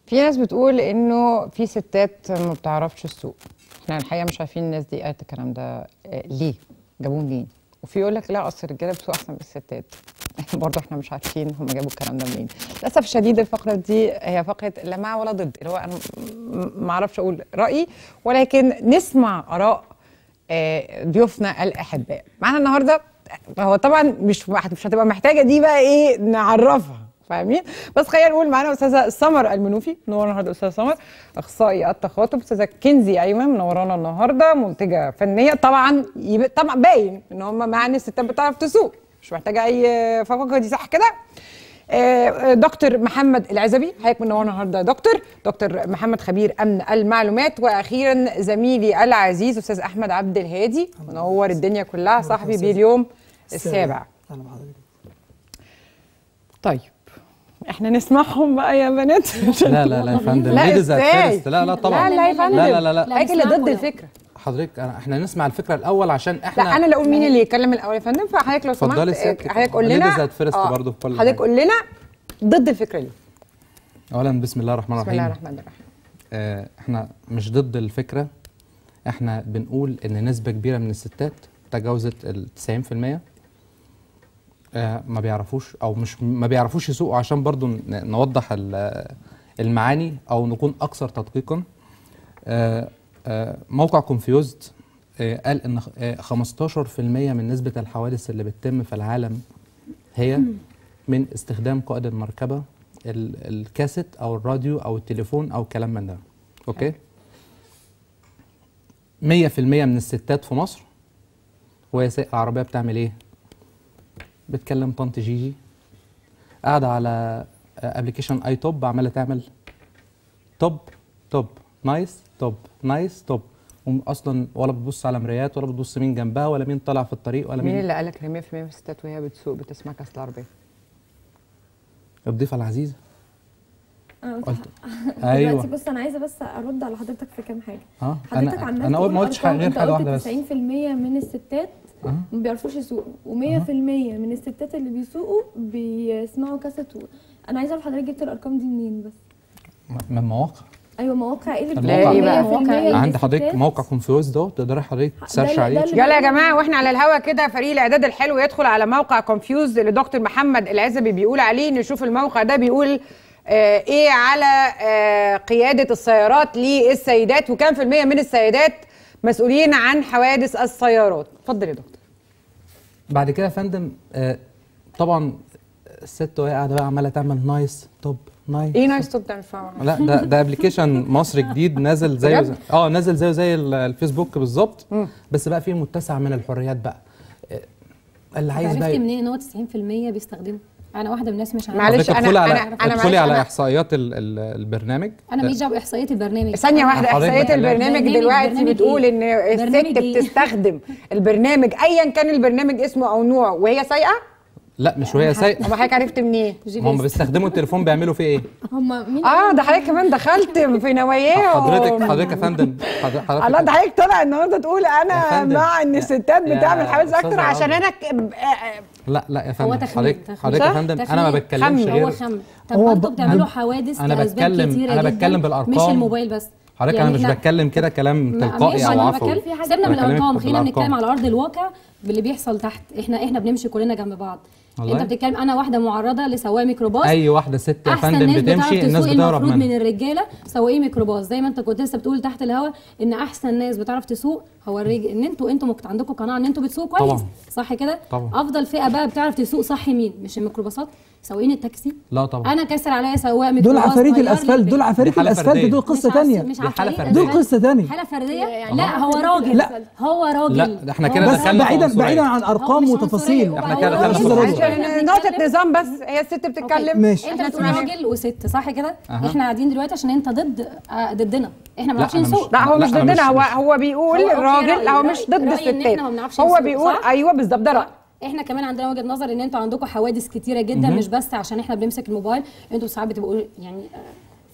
في ناس بتقول انه في ستات ما بتعرفش تسوق احنا الحقيقه مش عارفين الناس دي قالت الكلام ده آه، ليه جابوه منين وفي يقول لك لا اصل الرجاله بتسوق احسن من الستات برضه احنا مش عارفين هم جابوا الكلام ده منين للاسف الشديد الفقره دي هي فقره لا مع ولا ضد اللي هو انا م- ما اعرفش اقول رايي ولكن نسمع اراء آه، ضيوفنا الاحباء معانا النهارده هو طبعا مش مش هتبقى محتاجه دي بقى ايه نعرفها فاهمين بس خلينا نقول معانا استاذه سمر المنوفي منورانا النهارده استاذه سمر اخصائي التخاطب استاذه كنزي ايمن منورانا النهارده منتجه فنيه طبعا يب... طبعا باين ان هم مع ان الستات بتعرف تسوق مش محتاجه اي فقره دي صح كده آه، دكتور محمد العزبي حضرتك منورنا النهارده يا دكتور دكتور محمد خبير امن المعلومات واخيرا زميلي العزيز استاذ احمد عبد الهادي منور الدنيا كلها صاحبي بيه اليوم السابع اهلا بحضرتك طيب احنا نسمعهم بقى يا بنات لا لا لا يا فندم لا ladies at ازاي first. لا لا طبعا لا لا يا فندم لا لا لا لا حضرتك اللي ضد الفكره حضرتك أنا احنا نسمع الفكره الاول عشان احنا لا انا اللي اقول مين اللي يتكلم الاول يا فندم فحضرتك لو سمحت اتفضلي سيادتك. حضرتك قول لنا ladies at first آه، برضه في كل حضرتك حاجة. قول لنا ضد الفكره دي اولا بسم الله الرحمن بسم الرحيم الله الرحمن الرحيم آه احنا مش ضد الفكره احنا بنقول ان نسبه كبيره من الستات تجاوزت ال 90% آه ما بيعرفوش او مش ما بيعرفوش يسوقوا عشان برضو ن- نوضح ال- المعاني او نكون اكثر تدقيقا آه آه موقع كونفيوزد آه قال ان خ- آه 15% من نسبه الحوادث اللي بتتم في العالم هي من استخدام قائد المركبه ال- الكاسيت او الراديو او التليفون او كلام من ده اوكي 100% من الستات في مصر وهي سايقه العربيه بتعمل ايه بتكلم طنط جيجي قاعده على ابلكيشن اي توب عماله تعمل توب توب نايس توب نايس توب اصلا ولا بتبص على مرايات ولا بتبص مين جنبها ولا مين طالع في الطريق ولا مين مين اللي قالك ان 100% من الستات وهي بتسوق بتسمع كاس العربيه الضيفه العزيزه انا قلت قلت دلوقتي ايوه بص انا عايزه بس ارد على حضرتك في كام حاجه اه حضرتك انا عمال انا تقول ما قلتش أرقام، غير أنت حاجه قلت واحده بس 90% من الستات آه. ما بيعرفوش يسوقوا و100% من الستات اللي بيسوقوا بيسمعوا كاسيت و... انا عايزه اعرف حضرتك جبت الارقام دي منين بس من مواقع ايوه مواقع ايه اللي المواقع. بتقول لا، إيه بقى؟ 100% مواقع إيه؟ من عند حضرتك الستات؟ موقع كونفيوز ده تقدري حضرتك تسيرش ده عليه اللي- يلا يا جماعه واحنا على الهوا كده فريق الاعداد الحلو يدخل على موقع كونفيوز اللي دكتور محمد العزبي بيقول عليه نشوف الموقع ده بيقول آه ايه على آه قياده السيارات للسيدات وكام في الميه من السيدات مسؤولين عن حوادث السيارات اتفضل يا دكتور بعد كده يا فندم آه طبعا الست وهي قاعده بقى عماله تعمل نايس توب نايس ايه نايس توب ده مش فاهمه لا ده ده ابلكيشن مصري جديد نازل زيه بجد؟ زي اه نازل زيه زي ال- الفيسبوك بالظبط بس بقى فيه متسع من الحريات بقى آه، اللي عايز عرفت بقى منين ان هو 90% بيستخدمه انا واحده من الناس مش عارفه معلش، حضرتك أنا- ادخلي على أنا- أنا ادخلي معلش، على أنا- احصائيات ال- ال- البرنامج انا ماليش دعوه باحصائيات البرنامج ثانية واحدة حضرتك إحصائيات بتكلم. البرنامج برنامج- دلوقتي برنامج بتقول إن إيه؟ الست برنامج إيه؟ بتستخدم البرنامج أيا كان البرنامج اسمه أو نوعه وهي سايقة؟ لا مش وهي سايقه أما حضرتك عرفت منين؟ ما هم بيستخدموا التليفون بيعملوا فيه ايه هم مين اه ده حضرتك كمان دخلت في نواياهم حضرتك حضرتك يا فندم حضر- حضرتك الله ده حضرتك طالع النهارده تقول يا انا فندم، مع ان يا- الستات يا بتعمل حوادث أستاذة اكتر عشان عمرو. انا ك... آه، لا لا يا فندم تخمين، حضرتك تخمين. حضرتك يا صح؟ فندم انا ما تخمين. بتكلمش خمن، غير هو خم طب هو ما انتوا ب- بتعملوا حوادث أنا لاسباب بتكلم- كتيره أنا جدا بتكلم مش بالأرقام. الموبايل بس حضرتك يعني انا مش إحنا- بتكلم كده كلام ما- تلقائي ماشي، او أنا عفوي بتكلم- سيبنا من بكلمك الارقام خلينا بالأرقام. نتكلم على ارض الواقع باللي بيحصل تحت احنا احنا بنمشي كلنا جنب بعض والله؟ انت بتتكلم انا واحده معرضه لسواق ميكروباص اي واحده ست يا احسن فندم ناس بتعرف بتمشي الناس تسوق بتهرب المفروض من منها الرجاله سواقين ميكروباص زي ما انت كنت لسه بتقول تحت الهوا ان احسن ناس بتعرف تسوق هو الرجال ان انتوا انتوا مكت... عندكم قناعه ان انتوا بتسوقوا كويس طبعاً. صح كده طبعاً. افضل فئه بقى بتعرف تسوق صح مين مش الميكروباصات سواقين التاكسي لا طبعا انا كسر عليا سواق دول ميكروباص عفاريت طيار لي الاسفلت البيت. دول عفاريت دي حالة الاسفلت فردية. دول قصه مش عس- تانية مش دي حالة عفاريت فردية. دول قصه تانية حاله فرديه يعني لا هو راجل لا. هو راجل لا، ده احنا هو كده بس دخلنا في بعيدا عنصرية. بعيدا عن هو ارقام مش وتفاصيل عنصرية، احنا هو كده دخلنا راجل. في راجل. عنصرية. عشان نقطة نظام بس هي الست بتتكلم ماشي. انت إحنا بتقول سمعنا. راجل وست صح كده أها. احنا قاعدين دلوقتي عشان انت ضد آه، ضدنا احنا ما لا، بنعرفش أنا مش- نسوق لا هو لا، مش أنا ضدنا مش- هو مش- هو بيقول هو أوكي، راجل رأي- لا هو مش رأي- ضد رأي إن الستات إحنا ما بنعرفش هو نسوق، بيقول صح؟ ايوه بالظبط ده رأي احنا كمان عندنا وجهه نظر ان انتوا عندكم حوادث كتيره جدا مش بس عشان احنا بنمسك الموبايل انتوا ساعات بتبقوا يعني آه،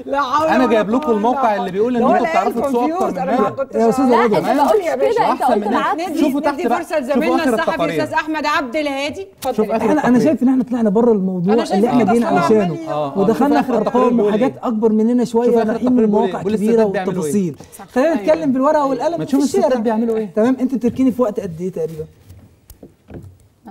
لا حول انا ولا جايب لكم قوة الموقع إلا اللي بيقول ان بالله. انتوا هو بتعرفوا الآن تسوقوا اكتر confused. انا ما مننا كنتش يا أستاذة أعرف. رضوى. لا انت ما قلتش يا باشا. كده انت أحسن قلت من العكس ندي شوفوا تحت ندي بقى. فرصه شوفوا لزميلنا آخر الصحفي التقارير. استاذ احمد عبد الهادي اتفضل شوف يا آخر فندم. احنا انا شايف ان احنا طلعنا بره الموضوع أنا شايفة اللي احنا كده جايين بصراحة علشانه عمال آه، آه. ودخلنا شوف في آخر التقرير ارقام بيقول إيه. وحاجات اكبر مننا شوف شويه آخر رايحين التقرير من بيقول إيه. المواقع بيقول كبيره الستات بيعملوا إيه. والتفاصيل خلينا نتكلم بالورقه والقلم ما في تشوف الستات الشارع. بيعملوا إيه. تمام انت بتركيني في وقت قد ايه تقريبا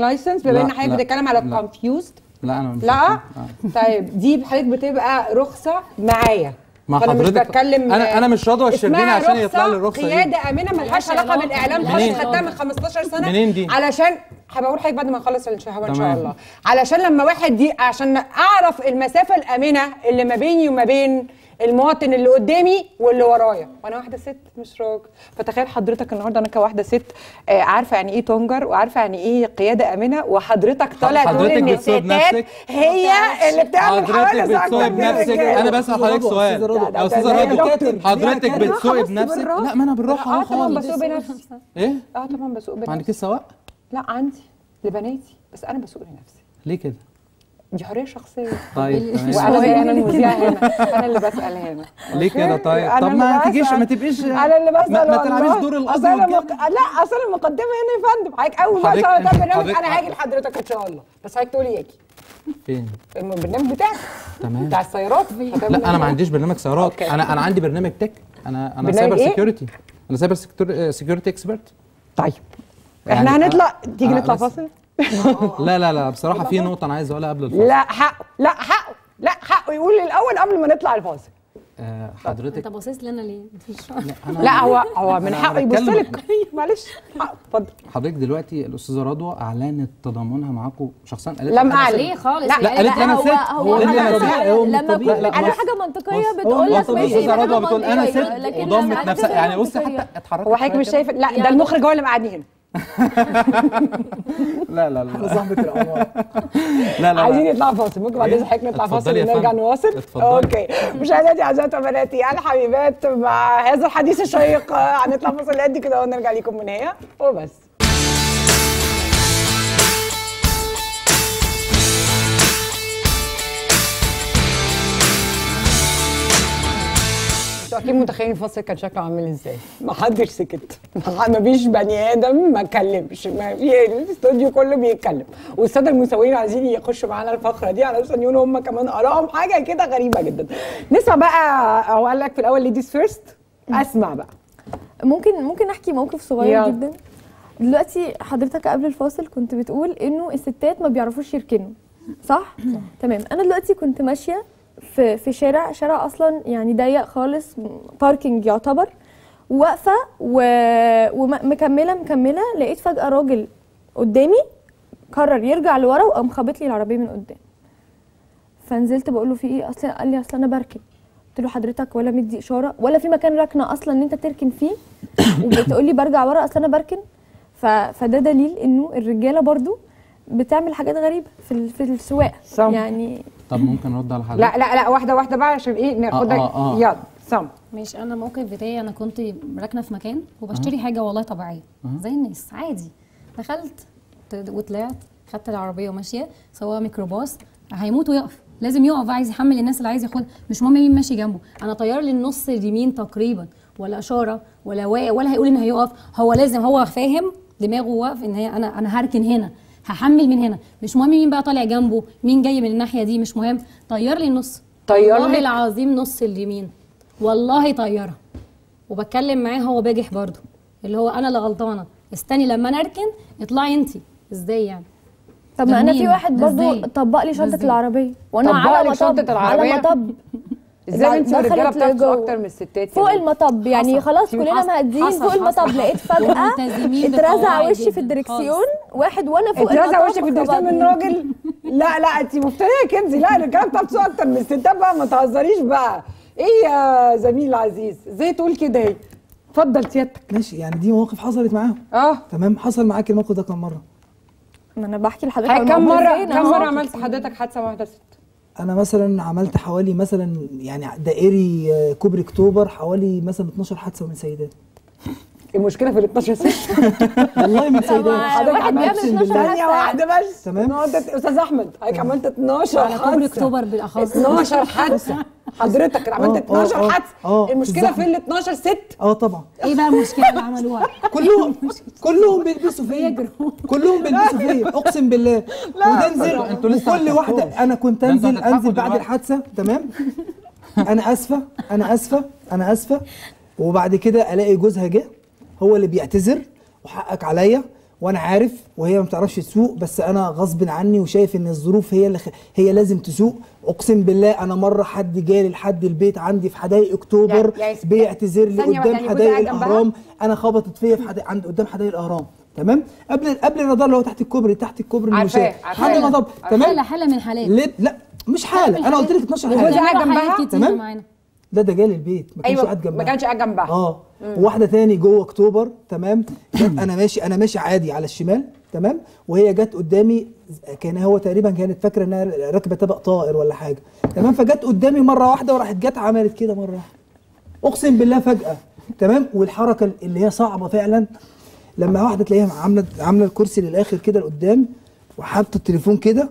لايسنس بما لا، ان حضرتك لا، بتتكلم على لا. كونفيوزد لا انا مش لا آه. طيب دي حضرتك بتبقى رخصه معايا مع فأنا مش حضرتك بتكلم انا انا مش راضي الشربيني اسمها عشان يطلع لي الرخصه دي قياده امنه ملهاش علاقه بالاعلام خالص منين؟ خدتها من 15 سنه منين دي؟ علشان هبقول حضرتك بعد ما نخلص الشهوه ان شاء تمام. الله علشان لما واحد دي عشان اعرف المسافه الامنه اللي ما بيني وما بين المواطن اللي قدامي واللي ورايا وانا واحده ست مش راجل فتخيل حضرتك النهارده انا كواحده ست آه، عارفه يعني ايه تونجر وعارفه يعني ايه قياده امنه وحضرتك طالع تقول حضرتك ان بتسوق الستات بنفسك؟ هي اللي بتعمل حضرتك حوادث بتسوقي اكتر من بنفسك الرجاله انا بسال حضرتك سؤال أستاذة رضا. يا استاذه ده- ده- رضا دكتور. حضرتك ليه كده؟ بتسوقي خلاص بنفسك بالراحة. لا ما انا بالراحه اه اهو طبعا خالص بسوق بنفسي ايه اه طبعا بسوق ما بنفسي عندكيش سواق لا عندي لبناتي بس انا بسوق لنفسي ليه كده دي حريه شخصيه طيب تمام وانا زي انا المذيعه هنا انا اللي بسال هنا ليه كده طيب أنا طب اللي ما بسأل. تجيش ما تبقيش انا اللي بسال ما, ما والله. تلعبيش دور القاضي أصل أنا والجد. مق... لا اصل المقدمه هنا يا فندم حضرتك اول ما حضرتك- اشتغل ده برنامج حضرتك- انا هاجي لحضرتك ان شاء الله بس حضرتك تقولي اجي فين البرنامج بتاعك تمام بتاع السيارات لا انا ما عنديش برنامج سيارات أوكي. انا انا عندي برنامج تك انا انا برنامج سايبر إيه؟ سيكيورتي انا سايبر سيكيورتي اكسبرت طيب يعني احنا هنطلع تيجي أنا نطلع بس- فاصل لا لا لا بصراحه في نقطه انا عايز اقولها قبل الفاصل لا حقه لا حقه لا حقه يقول لي الاول قبل ما نطلع الفاصل آه انت حضرتك باصص لي انا ليه مفيش لا, أنا لا هو هو من أنا حقه يبص بتكلم- لك معلش حقه اتفضل حضرتك دلوقتي الاستاذه رضوى اعلنت تضامنها معاكم شخصيا قالت لم لك أنا أعلن. ليه خالص لا، هي لا قالت قالت لي انا هو- ست هو قالت لي أنا انا طبيعي. ست هو لما طبيعي. بيقول لا، انا بص- حاجه منطقيه بص- بتقول هو لك طبيعي. ماشي الاستاذه حاجة رضوى بتقول انا منطقية، ست لكن وضمت لما نفسها حاجة يعني بصي منطقية. حتى اتحركت هو حضرتك شوية مش كده. شايف لا ده يعني- المخرج هو اللي مقعدني هنا لا لا انا لا صاحبه العماره لا لا عايزين لا نطلع فاصل ممكن بعد إيه؟ اذن حضرتك نطلع فاصل اتفضلي يا ونرجع فندم. نواصل اتفضلي. اوكي مشاهداتي اعزائي وبناتي الحبيبات مع هذا الحديث الشيق آه، هنطلع فاصل قد كده ونرجع لكم من هنا وبس انتوا اكيد متخيلين الفصل كان شكله عامل ازاي ما حدش سكت ما فيش بني ادم ما اتكلمش ما في الاستوديو كله بيتكلم والساده المساويين عايزين يخشوا معانا الفقره دي علشان يقولوا هم كمان ارائهم حاجه كده غريبه جدا نسمع بقى هو قال لك في الاول ليديز فيرست اسمع بقى ممكن ممكن احكي موقف صغير يلا. جدا دلوقتي حضرتك قبل الفاصل كنت بتقول انه الستات ما بيعرفوش يركنوا صح تمام انا دلوقتي كنت ماشيه في في شارع شارع اصلا يعني ضيق خالص م- باركينج يعتبر واقفه و- ومكمله مكمله لقيت فجاه راجل قدامي قرر يرجع لورا وقام خابط لي العربيه من قدام فنزلت بقول له في ايه اصل قال لي اصل انا بركن قلت له حضرتك ولا مدي اشاره ولا في مكان ركنه اصلا ان انت تركن فيه وبتقول لي برجع ورا اصل انا بركن ف... فده دليل انه الرجاله برضو بتعمل حاجات غريبه في ال... في السواقه صح. يعني طب ممكن ارد على حضرتك لا لا لا واحده واحده بقى عشان ايه ناخدها آه، آه. يلا سام ماشي انا الموقف بتاعي انا كنت راكنه في مكان وبشتري حاجه والله طبيعيه زي الناس عادي دخلت ت- وطلعت خدت العربيه وماشيه سواء ميكروباص هيموت ويقف لازم يقف عايز يحمل الناس اللي عايز ياخدها مش مهم مين ماشي جنبه انا طيار لي النص اليمين تقريبا ولا اشاره ولا واقف ولا هيقول ان هيقف هو لازم هو فاهم دماغه واقف ان هي انا انا هركن هنا هحمل من هنا مش مهم مين بقى طالع جنبه مين جاي من الناحيه دي مش مهم طير لي النص طير والله لك؟ العظيم نص اليمين والله طياره وبتكلم معاه هو باجح برضه اللي هو انا اللي غلطانه استني لما انا اركن اطلعي انت ازاي يعني طب ما انا في جميل. واحد ده برضو إزاي؟ طبق لي ده شنطه إزاي؟ العربيه وانا طبق على لك شنطة مطب العربية؟ على مطب ازاي انت دخلت الرجاله بتاعتوا لجوه. اكتر من الستات يا فوق بنت؟ المطب يعني حصل. خلاص في كلنا حصل. مهديين حصل. فوق المطب حصل. لقيت فجاه ملتزمين اترزع بقواعد وشي في جداً الدركسيون واحد وانا فوق اترزع المطب وشك في الدكتور من خبطني. راجل لا لا انت مفتريه يا كنزي لا الرجاله بتاعتوا اكتر من الستات بقى ما تهزريش بقى ايه يا زميل العزيز ازاي تقول كده اهي اتفضل سيادتك ماشي يعني دي مواقف حصلت معاهم اه تمام حصل معاك الموقف ده كم مره ما انا بحكي لحضرتك هاي على كم الموقف مره فين كم أهو. مره عملت حضرتك حادثه مع واحده ست انا مثلا عملت حوالي مثلا يعني دائري آه، كوبري اكتوبر حوالي مثلا 12 حادثه من سيدات المشكله في ال 12 ست والله من سيدات حضرتك واحد عملت بيعمل 12 ثانيه حادثة. واحده بس تمام. ما هو انت استاذ احمد حضرتك عملت 12 على كوبري حادثه اكتوبر بالاخص 12 حادثه حضرتك عملت آه، 12 آه، حادثه آه، المشكله بالظبط. في ال 12 ست اه طبعا ايه بقى المشكله اللي عملوها كلهم كلهم بيلبسوا فيا كلهم بيلبسوا فيا اقسم بالله وتنزل انتوا لسه كل ما واحده تحكوش. انا كنت ده انتوا انزل هتضحكوا انزل بعد دلوقتي. الحادثه تمام انا اسفه انا اسفه انا اسفه وبعد كده الاقي جوزها جه هو اللي بيعتذر وحقك عليا وانا عارف وهي ما بتعرفش تسوق بس انا غصب عني وشايف ان الظروف هي اللي خ... هي لازم تسوق اقسم بالله انا مره حد جالي لحد البيت عندي في حدائق اكتوبر يعني- يعني بيعتذر لي ثانية قدام واحدة، يعني حدائق جوزها جنبها؟ الاهرام انا خبطت فيا في حدائق عند قدام حدائق الاهرام تمام قبل قبل الرادار اللي هو تحت الكوبري تحت الكوبري عارفاه، المشاة عارفاه. حد المطب حاله تمام حاله من الحالات ليه لا مش حاله انا قلت لك 12 وجوزها حاله قاعد بيعملوا جنبها؟ حاجات كتير تمام؟ معانا ده ده جالي البيت ما كانش ايوه قاعد جنبها ما كانش قاعد جنبها اه وواحده تاني جوه اكتوبر تمام جت انا ماشي انا ماشي عادي على الشمال تمام وهي جت قدامي كان هو تقريبا كانت فاكره انها راكبه طبق طائر ولا حاجه تمام فجت قدامي مره واحده وراحت جت عملت كده مره واحده اقسم بالله فجاه تمام والحركه اللي هي صعبه فعلا لما واحده تلاقيها عامله عامله الكرسي للاخر كده لقدام وحاطه التليفون كده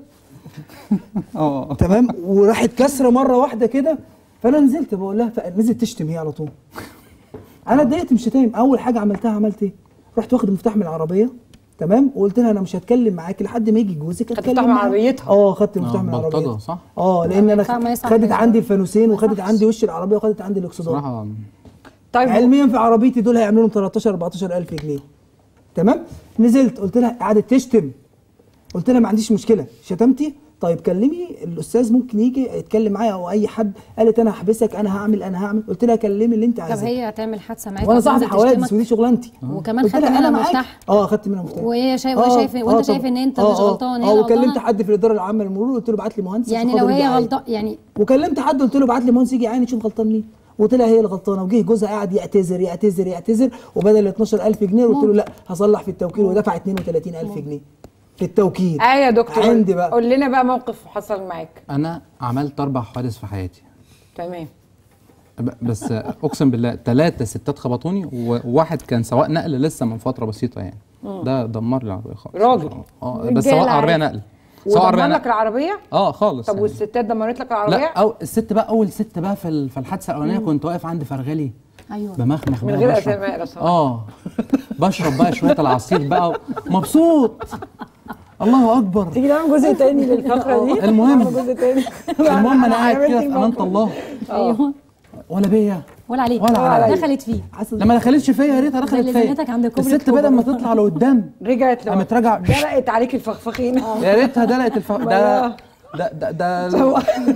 اه تمام وراحت كسره مره واحده كده فانا نزلت بقول لها فنزلت تشتم هي على طول انا اتضايقت مش شتايم اول حاجه عملتها عملت ايه رحت واخد المفتاح من العربيه تمام وقلت لها انا مش هتكلم معاكي لحد ما يجي جوزك خدت اتكلم المفتاح من معاه. عربيتها؟ اه خدت المفتاح آه، من بلطجة، العربيه صح؟ اه لان ما انا ينفع- ما يصح خدت كده. عندي الفانوسين ما وخدت يصحش. عندي وش العربيه وخدت عندي الاكسدام بصراحه طيب علميا في عربيتي دول هيعملوا لهم 13 14 الف جنيه تمام نزلت قلت لها قعدت تشتم قلت لها ما عنديش مشكله شتمتي طيب كلمي الاستاذ ممكن يجي يتكلم معايا او اي حد قالت انا هحبسك انا هعمل انا هعمل قلت لها كلمي اللي انت طب عايزاه هي هتعمل حادثه معاك وانا صاحب وتنزل حوادث تشتمك ودي شغلانتي وكمان قلت خدت لها منها أنا معاك. المفتاح اه خدت منها المفتاح وهي شايف آه، وهي شايف آه، وانت طبعا. شايف ان انت آه، مش آه. غلطان هي اه اللي وكلمت غلطانة. حد في الاداره العامه للمرور قلت له ابعت لي مهندس يعني عشان لو خاطر هي يجي يعاين. غلطان يعني وكلمت حد قلت له ابعت لي مهندس يجي يعاين يشوف غلطان مين وطلع هي اللي غلطانه وجه جوزها قاعد يعتذر يعتذر يعتذر وبدل ال 12000 جنيه قلت له لا هصلح في التوكيل ودفع 32000 جنيه في التوكيل اه يا دكتور عندي بقى قول لنا بقى موقف حصل معاك انا عملت اربع حوادث في حياتي تمام ب- بس اقسم بالله ثلاثه ستات خبطوني وواحد كان سواق نقل لسه من فتره بسيطه يعني ده دمر لي العربيه خالص راجل. اه بس رجالة سواق عربيه عادي. نقل سواق عربيه ودمر لك نقل العربيه اه خالص طب يعني. والستات دمرت لك العربيه لا او الست بقى اول ست بقى في ال- في الحادثه الاولانيه كنت واقف عند فرغلي ايوه بمخمخ من بقى غير بشرب. اسماء لو سمحت. اه بشرب بقى شويه العصير بقى مبسوط الله اكبر تيجي نعمل جزء تاني للفقره دي المهم. نعمل جزء تاني المهم انا قاعد عجبتني كده في امان الموقف. الله ايوه ولا بيا ولا عليك ولا عليك. دخلت فيه لما دخلتش فيا يا ريتها دخلت اللي فيا زنتك عند كوبري الست بدل ما تطلع لقدام رجعت لو قامت راجعه دلقت عليك الفخفخين يا ريتها دلقت الف... ده ده ده, ده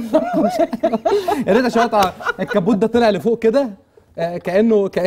يا ريتها شويه ع- الكبوت ده طلع لفوق كده آه، كانه كأن...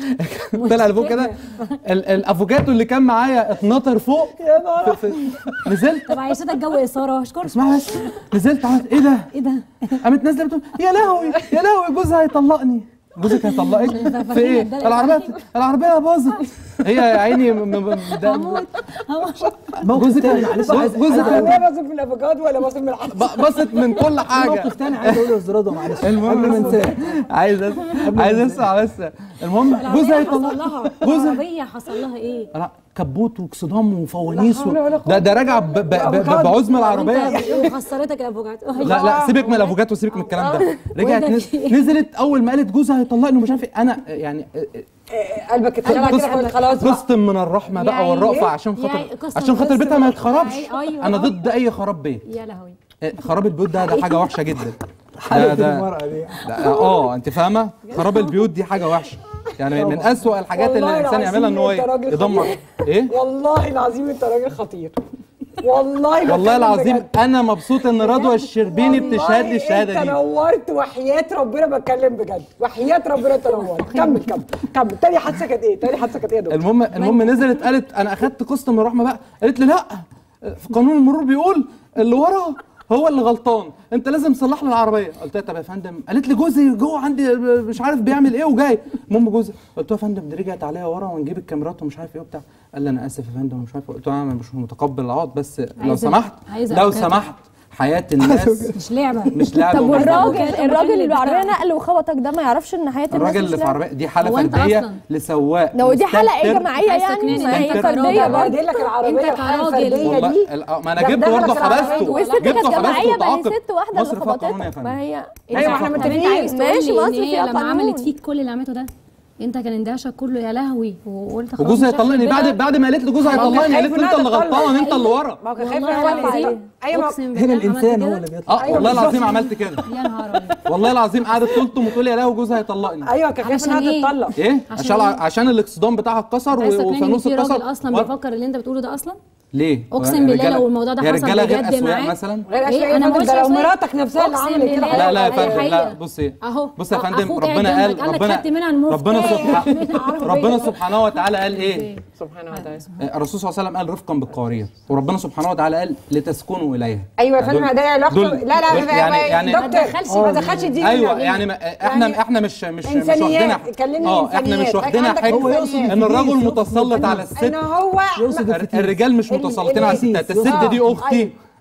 طلع لفوق كده ال- الافوكاتو اللي كان معايا اتنطر فوق يا نهار في... في... نزلت طب عيشتك جو اثاره اشكرك اسمع بس نزلت عملت ايه ده؟ ايه ده قامت نازله بتقول يا لهوي يا لهوي جوزها هيطلقني جوزك هيطلقك في ايه؟ العربيه العربيه باظت هي يا عيني م- م- ده- هموت هموت موقف تاني معلش عايز جوزها العربيه باظت من الافوكادو ولا باظت من العسل ب- باظت من كل حاجه موقف تاني عايز اقوله للزرادة معلش قبل ما المهم انساه عايز أس- عايز اسمع بس المهم جوزها العربية حصل يطلق لها جوزها العربيه حصل لها ايه لا كبوت واكسدام وفوانيس لا حول ولا و... قوة ده ده راجع ب- ب- ب- بعزم العربيه وانت وخسرتك الافوكاتو لا لا سيبك من الافوكاتو وسيبك من الكلام ده رجعت وإنك نز... إيه؟ نزلت اول ما قالت جوزها هيطلقني ومش عارف ايه انا يعني آه، قلبك اتخلع كده قلت خلاص بقى قسط من الرحمه بقى يعني والرأفه إيه؟ عشان خاطر يعني قسط عشان خاطر قسط بيتها ما من- يتخربش أيوة. انا ضد اي خراب بيت يا لهوي إيه، خراب البيوت ده ده حاجه وحشه جدا ده حالة ده المرأة دي ده- اه انت فاهمه خراب البيوت دي حاجه وحشه يعني من اسوأ الحاجات اللي والله الانسان العظيم يعملها ان هو أنت راجل يدمر خطير. ايه والله العظيم انت راجل خطير والله والله بتكلم العظيم بجد. انا مبسوط ان رضوى الشربيني بتشهد لي الشهاده انت دي نورت وحياة ربنا بتكلم بجد وحياة ربنا انت نورت كمل كمل كمل تاني حادثه كانت ايه؟ تاني حادثه كانت ايه يا دكتور؟ المهم المهم نزلت قالت انا اخدت قسط من الرحمه بقى قالت لي لا في قانون المرور بيقول اللي ورا هو اللي غلطان انت لازم تصلح لي العربيه قلت لها طب يا فندم قالت لي جوزي جوه عندي مش عارف بيعمل ايه وجاي المهم جوزي قلت له يا فندم دي رجعت عليها ورا ونجيب الكاميرات ومش عارف ايه وبتاع قال لي انا اسف يا فندم ومش عارف إيه. قلت له انا مش متقبل العوض بس لو عايزة- سمحت عايزة لو أفوكاتو. سمحت حياه الناس مش لعبه مش لعبه طب ومش والراجل مكان الراجل اللي بتاع- بعربيه نقل وخبطك ده ما يعرفش ان حياه الناس الراجل مش اللي في لعبة؟ عربيه دي حاله هو أنت فرديه أصلاً؟ لسواق لو دي حاله ايه مستهتر. جماعيه عايز يعني تقنعني ما هي إن أنت فرديه راجل. برضه بعدين لك العربيه أنت الحاله كراجل. الفرديه والله دي ال- ما انا ده جبت دخلك برضه العربية حبسته والست جبته كانت حبسته جماعيه ما هي وتعاقب. ست واحده اللي مصر فيها قانون يا خبطتك فندم. ما هي أيوة، ما إحنا طب انت متفقين. عايز تقول ماشي، لي مصر ان هي فيها لما قانون. عملت فيك كل اللي عملته ده انت كان اندهاشك كله يا لهوي وقلت خلاص وجوزها مش هخرب يطلقني بعد بيتها. بعد ما قالت لي جوزها ما هو كان هيطلقني خايف قالت لي انت اللي إنها تطلق. غلطان انت اللي ورا ما هو كان خايف والله هو اللي العظيم. يزيد. ايوه ما- اقسم هنا بالله الانسان عملت هو كده. اللي بيطلع اه والله العظيم عملت كده يا نهار ابيض والله العظيم قعدت تلطم وتقول لي يا لهوي جوزها هيطلقني ايوه كان خايف علشان انها إيه؟ تتطلق ايه عشان عشان إيه؟ عشان الاكسدام بتاعها اتكسر عايز و- تقنعني ان وفانوس في راجل اتكسر اصلا و- بيفكر اللي انت بتقوله ده اصلا ليه أقسم بالله الرجالة- لو الموضوع ده هي حصل رجاله غير بجد اسوياء معاك. مثلا غير إيه؟ اشياء يا أنا ما فندم ده قلتش لو أسوية. مراتك نفسها اللي أقسم عملت كده بالله. لا لا يا هي فندم لا حقيقة. بصي اهو بص يا أ- فندم أخوك قاعد ربنا جنبك، قال قال لك ربنا خدت منها المفتاح ربنا سبحانه من العربية. ربنا سبحانه وتعالى قال ايه سبحانه وتعالى الرسول صلى الله عليه وسلم قال رفقا بالقوارير وربنا سبحانه وتعالى قال لتسكنوا اليها ايوه يا فندم دول- ده علاقته دول- لا لا دول يعني يعني دكتور دخلش- ما دخلش دي ايوه يعني ما احنا احنا مش مش مش إنسانيات. واخدينها كلمني اه احنا إنسانيات. مش واخدينها عندك حاجه هو يقصد ان الرجل الفتيس، متسلط على الست ان هو يقصد الر- الفتيس. الرجال مش ال- متسلطين ال- على الستات الفتيس. الست دي آه، اختي أيوة.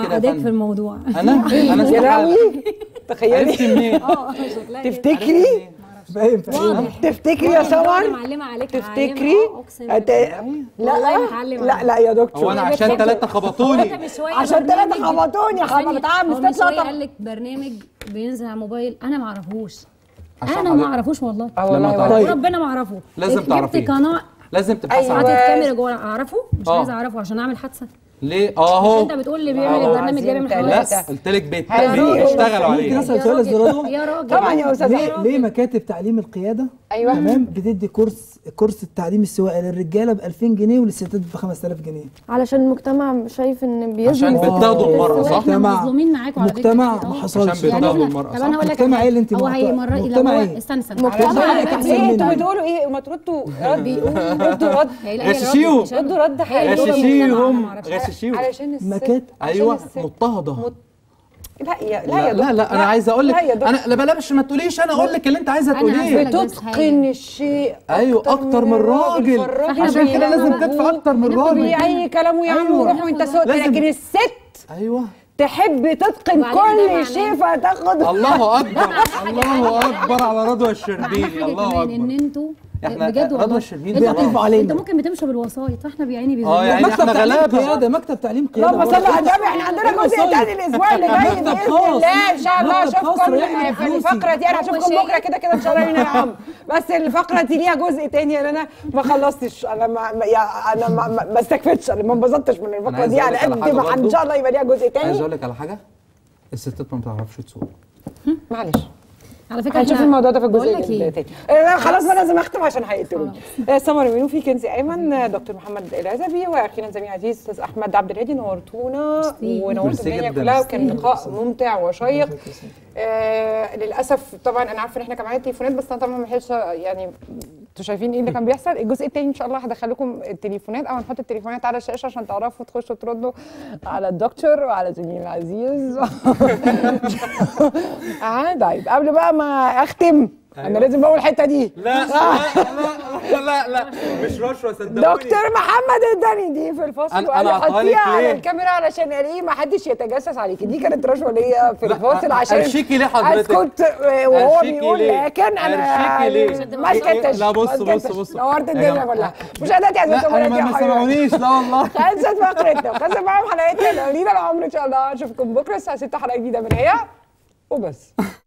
كده يا معقداك فندم. في الموضوع انا انا يا استحاله لهوي تخيلي عرفتي منين؟ اه شكلها كده. تفتكري فاهم فاهم واضح تفتكري يا واضح إن أنا سمر معلمه عليك تفتكري هعلمها. آه، اقسم هت- بالله. لا والله متعلمة. لا لا يا دكتور هو انا عشان ثلاثه خبطوني من شويه عشان برنامج- تلاتة خبطوني، ثانية. حضرتك عامل هو من استطلاع شويه طب- قال لك برنامج بينزل على الموبايل انا ما اعرفوش عشان انا حضرتك- ما اعرفوش والله اه لما والله تعرفي. ولا- طيب. وربنا ما اعرفه لازم جبت تعرفيه. قناه لازم تبحثي أيوة. عنه حاطط كاميرا جوه اعرفه مش آه. عايزه اعرفه عشان اعمل حادثه ليه؟ اهو انت بتقول لي بيعمل والله البرنامج ده العظيم بيعمل تلاتة. حوادث قلت لك بيت- هذه بيشتغلوا ممكن عليه أسأل يا سؤال راجل- الزرادة؟ يا راجل طبعا يا استاذ ليه ليه مكاتب تعليم القياده ايوه تمام بتدي كورس كورس التعليم السواقه للرجاله ب 2000 جنيه وللستات ب 5000 جنيه علشان المجتمع شايف ان بيظلم عشان الستات. بتاخدوا المرأة صح؟ احنا مجتمع- مظلومين معاكم على فكرة مجتمع كتير. ما آه. حصلش عشان يعني بيتضاغطوا احنا المرأة طب صح؟ انا هقول لك مجتمع على ايه اللي انت حاجة. هو معترض- هيمر مجتمع لو هو ايه؟ استنى استنى مجتمع مجتمع إيه؟ أحسن ايه انتوا مننا. بتقولوا ايه ما تردوا رد ردوا رد هي- لا، يا هي الرد شيشيو. مش- ردوا رد هي حقيقي. الرد غششيهم مجتمع، أنا معرفش. غششيهم علشان الست مكاتب. عشان ايوه الست. مضطهده مت- لا يا لا لا يا لا دكتور. لا انا عايز اقول لك لا يا دكتور. انا لا بلاش ما تقوليش انا اقول لك اللي انت عايزه أنا تقوليه عايزة- بس بتتقن الشيء ايوه اكتر من الراجل فإحنا عشان كده بنعمل لازم بقى- كتف اكتر من بناخد الراجل بإيه؟ اي كلام ويا عم أيوة. وروح وانت سوق لازم- لكن الست ايوه تحب تتقن وبعدين ده معناه- كل شيء فتاخد الله اكبر الله اكبر على رضوى معناه الشربيني حاجه الله كمان ان اكبر انتوا إحنا بجد رضوى والله الشربيني انتوا بيعطفوا ممكن- علينا. انتوا ممكن بتمشوا بالوسايط فاحنا بيعيني اه بيزنقونا. يعني مكتب احنا تعليم غلابه قياده مكتب تعليم قياده اللهم صل على النبي احنا عندنا جزء تاني الاسبوع اللي جاي مكتب باذن خاص. الله ان شاء الله مكتب خاص اشوفكم رياضي في فلوسي. الفقره دي انا هو اشوفكم شيء- بكره كده كده ان شاء الله لينا العم بس الفقره دي ليها جزء تاني لان انا ما خلصتش انا ما ما- يا انا ما, ما, ما استكفتش انا ما انبسطتش من الفقره عايز دي أقول على لك على قد حاجة ما ان برضو. شاء الله يبقى ليها جزء عايز تاني اقول لك على حاجه الستات ما بتعرفش تسوق معلش على فكره هنشوف احنا- الموضوع ده في الجزء بقول لك ايه التاني آه، خلاص بقى لازم اختم عشان هيقتلوني آه، سمر مينو في كنزي ايمن آه، دكتور محمد العزبي واخيرا زميل عزيز استاذ احمد عبد الهادي نورتونا ميرسي. ونورتوا ميرسي الدنيا جداً. كلها وكان ميرسي. لقاء ممتع وشيق آه للاسف طبعا انا عارفه ان احنا كان معانا تليفونات بس انا طبعا ما لحقتش يعني انتوا شايفين ايه اللي كان بيحصل الجزء التاني ان شاء الله هدخل لكم التليفونات او هنحط التليفونات على الشاشه عشان تعرفوا تخشوا تردوا على الدكتور وعلى زميلي العزيز اه طيب قبل بقى ما اختم انا لازم اقول الحته دي لا لا لا لا مش رشوه صدقوني دكتور محمد اداني دي في الفصل أنا- وقال أنا لي أعطاها لك حطيها على ليه؟ الكاميرا علشان الاقيه ما حدش يتجسس عليكي دي كانت رشوه ليا في الفاصل عشان أرشيكي ليه حضرتك؟ اسكت آه، وهو أرشيكي بيقول ليه؟ لكن انا أرشيكي ليه؟ ما سكتش لا، بص، ما بص، سكتش. بص. نورت يا الدنيا جماعة. كلها مشاهداتي يا لا زميلتي انا ما ما سمعونيش لا والله خلصت فقرتنا وخلصت معاهم حلقتنا لينا العمر ان شاء الله اشوفكم بكره الساعه 6 حلقه جديده من هي وبس